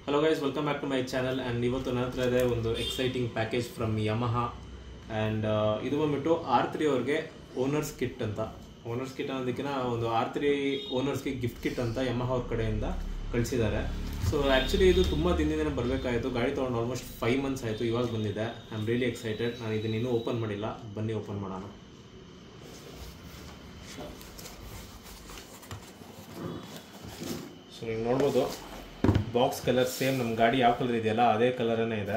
Hello guys welcome back to my channel and ಇವತ್ತು ನನ್ನ ಹತ್ರ ಇದೆ ಒಂದು exciting package from Yamaha and ಇದು ಬಂದ್ಬಿಟ್ಟು ಆರ್ ತ್ರೀ ಅವ್ರಿಗೆ ಓನರ್ಸ್ ಕಿಟ್ ಅಂತ ಓನರ್ಸ್ ಕಿಟ್ ಅನ್ನೋದಕ್ಕಿಂತ ಒಂದು ಆರ್ ತ್ರೀ ಓನರ್ಸ್ಗೆ ಗಿಫ್ಟ್ ಕಿಟ್ ಅಂತ ಯಮಹ ಅವ್ರ ಕಡೆಯಿಂದ ಕಳಿಸಿದ್ದಾರೆ ಸೊ ಆ್ಯಕ್ಚುಲಿ ಇದು ತುಂಬ ದಿನದಿಂದ ಬರಬೇಕಾಯಿತು ಗಾಡಿ ತೊಗೊಂಡು ಆಲ್ಮೋಸ್ಟ್ ಫೈವ್ ಮಂತ್ಸ್ ಆಯಿತು ಇವಾಗ ಬಂದಿದೆ ಐ ಆಮ್ ರಿಯಲಿ ಎಕ್ಸೈಟೆಡ್ ನಾನು ಇದನ್ನ ಇನ್ನೂ ಓಪನ್ ಮಾಡಿಲ್ಲ ಬನ್ನಿ ಓಪನ್ ಮಾಡೋಣ ಸೊ ನೀವು ನೋಡ್ಬೋದು ಬಾಕ್ಸ್ ಕಲರ್ ಸೇಮ್ ನಮ್ಮ ಗಾಡಿ ಯಾವ ಕಲರ್ ಇದೆಯಲ್ಲ ಅದೇ ಕಲರನ್ನೇ ಇದೆ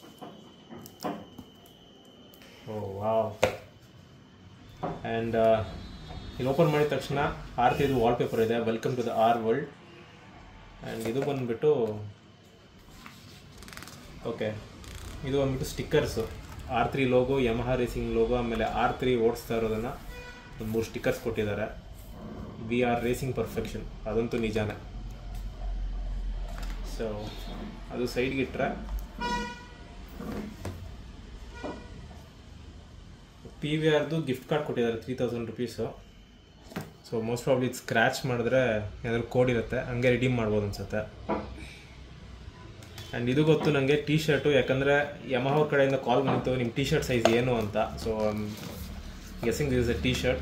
ಓ ವಾವ್ ಆ್ಯಂಡ್ ಇಲ್ಲಿ ಓಪನ್ ಮಾಡಿದ ತಕ್ಷಣ ಆರ್ತಿದು ವಾಲ್ಪೇಪರ್ ಇದೆ welcome to the R world and ಇದು ಬಂದುಬಿಟ್ಟು ಓಕೆ ಇದು ಬಂದ್ಬಿಟ್ಟು stickers R three logo Yamaha racing logo ಆಮೇಲೆ ಆರ್ ತ್ರೀ ಓಡಿಸ್ತಾ ಇರೋದನ್ನು ಒಂದು ಮೂರು ಸ್ಟಿಕ್ಕರ್ಸ್ ಕೊಟ್ಟಿದ್ದಾರೆ ವಿ ಆರ್ ರೇಸಿಂಗ್ ಪರ್ಫೆಕ್ಷನ್ ಅದಂತೂ ನಿಜಾನೇ ಸೊ ಅದು ಸೈಡ್ಗೆ ಇಟ್ಟರೆ ಪಿ ವಿ ಆರ್ದು ಗಿಫ್ಟ್ ಕಾರ್ಡ್ ಕೊಟ್ಟಿದ್ದಾರೆ three thousand rupees so most probably ಇದು ಸ್ಕ್ರ್ಯಾಚ್ ಮಾಡಿದ್ರೆ ಏನಾದ್ರು ಕೋಡ್ ಇರುತ್ತೆ ಹಂಗೆ ರಿಡೀಮ್ ಮಾಡ್ಬೋದು ಅನ್ಸುತ್ತೆ ಆ್ಯಂಡ್ ಇದು ಗೊತ್ತು ನನಗೆ ಟೀ ಶರ್ಟು ಯಾಕಂದರೆ ಯಮಹ ಅವ್ರ ಕಡೆಯಿಂದ ಕಾಲ್ ಬಂತು ನಿಮ್ಮ ಟೀ ಶರ್ಟ್ ಸೈಜ್ ಏನು ಅಂತ so guessing this is a T shirt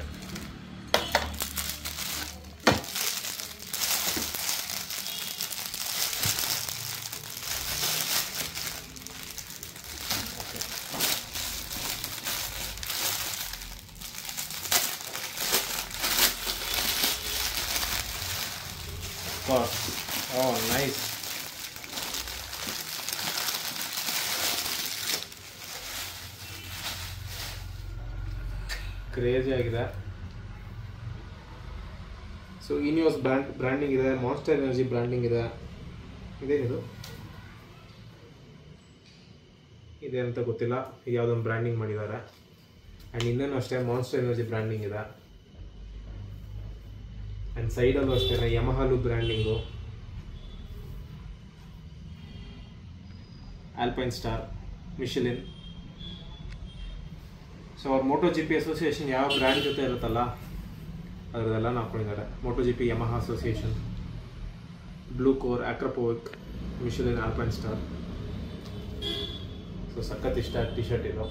course. Oh, nice. Crazy ಆಗಿದೆ ಸೊ ಇನಿಯೋಸ್ ಬ್ರ್ಯಾಂಡ್ ಬ್ರ್ಯಾಂಡಿಂಗ್ ಇದೆ ಮಾನ್ಸ್ಟರ್ ಎನರ್ಜಿ ಬ್ರ್ಯಾಂಡಿಂಗ್ ಇದೆ ಇದೇನಿದು ಇದೆ ಅಂತ ಗೊತ್ತಿಲ್ಲ ಯಾವುದೊಂದು ಬ್ರ್ಯಾಂಡಿಂಗ್ ಮಾಡಿದ್ದಾರೆ ಆ್ಯಂಡ್ ಇನ್ನೇನು ಅಷ್ಟೇ ಮಾನ್ಸ್ಟರ್ ಎನರ್ಜಿ ಬ್ರ್ಯಾಂಡಿಂಗ್ ಇದೆ ಆ್ಯಂಡ್ ಸೈಡಲ್ಲೂ ಅಷ್ಟೇ ಯಮಹಾಲು branding Alpinestars Michelin so ಅವ್ರ ಮೋಟೋ ಜಿ ಪಿ ಅಸೋಸಿಯೇಷನ್ ಯಾವ ಬ್ರ್ಯಾಂಡ್ ಜೊತೆ ಇರುತ್ತಲ್ಲ ಅದರದೆಲ್ಲ ಹಾಕೊಂಡಿದ್ದಾರೆ Moto G P Yamaha association Blue Core Akrapovic Michelin Alpinestars so ಸಖತ್ ಇಷ್ಟ ಟಿ ಶರ್ಟ್ ಇದು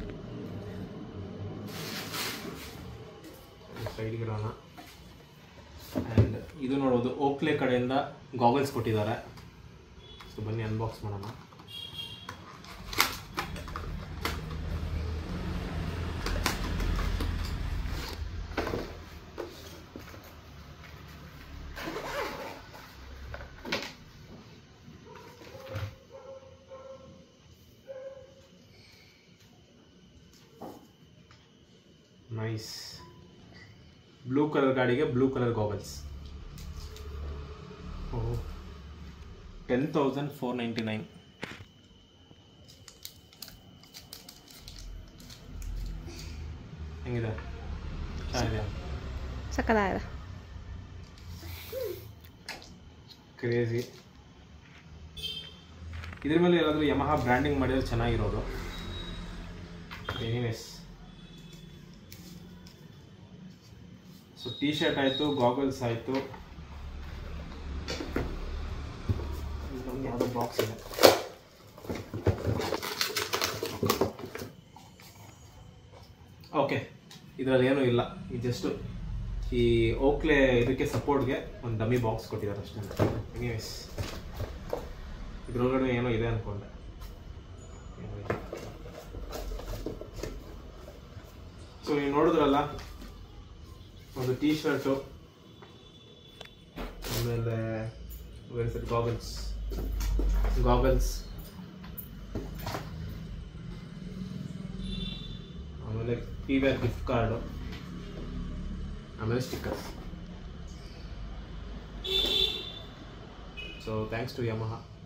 ಸೈಡ್ಗೆ ಇರೋಣ ಆ್ಯಂಡ್ ಇದು ನೋಡೋದು ಓಕ್ಲೆ ಕಡೆಯಿಂದ ಗಾಗಲ್ಸ್ ಕೊಟ್ಟಿದ್ದಾರೆ ಸೊ ಬನ್ನಿ ಅನ್ಬಾಕ್ಸ್ ಮಾಡೋಣ ನೈಸ್ ಬ್ಲೂ ಕಲರ್ ಗಾಡಿಗೆ blue colour goggles oh ten thousand four ninety nine ಹೆಂಗಿದೆ ಚೆನ್ನಾಗಿದೆ ಸಕ್ಕದಾಗಿದೆ ಕ್ರೇಜಿ ಇದ್ರ ಮೇಲೆ ಏನಾದರೂ ಯಮಹ ಬ್ರ್ಯಾಂಡಿಂಗ್ ಮಾಡಿದ್ರೆ ಚೆನ್ನಾಗಿರೋದು ಎನಿವೇಸ್ ಸೊ ಟಿ ಶರ್ಟ್ ಆಯಿತು ಗಾಗಲ್ಸ್ ಆಯಿತು ಇದೊಂದು ಯಾವುದೋ ಬಾಕ್ಸ್ ಇದೆ ಓಕೆ ಇದರಲ್ಲಿ ಏನೂ ಇಲ್ಲ ಇದು ಜಸ್ಟು ಈ ಓಕ್ಲೆ ಇದಕ್ಕೆ ಸಪೋರ್ಟ್ಗೆ ಒಂದು ಡಮ್ಮಿ ಬಾಕ್ಸ್ ಕೊಟ್ಟಿದ್ದಾರೆ ಅಷ್ಟೇ ಎನಿವೇಸ್ ಇದ್ರೊಳಗಡೆ ಏನೋ ಇದೆ ಅಂದ್ಕೊಂಡೆ ಏನೋ ಇಲ್ಲ. ಸೊ ನೀವು ನೋಡಿದ್ರಲ್ಲ ಒಂದು ಟೀ ಶರ್ಟು ಆಮೇಲೆ ಗಾಗಲ್ಸ್ ಗಾಗಲ್ಸ್ ಆಮೇಲೆ P V R gift card ಆಮೇಲೆ stickers so thanks to Yamaha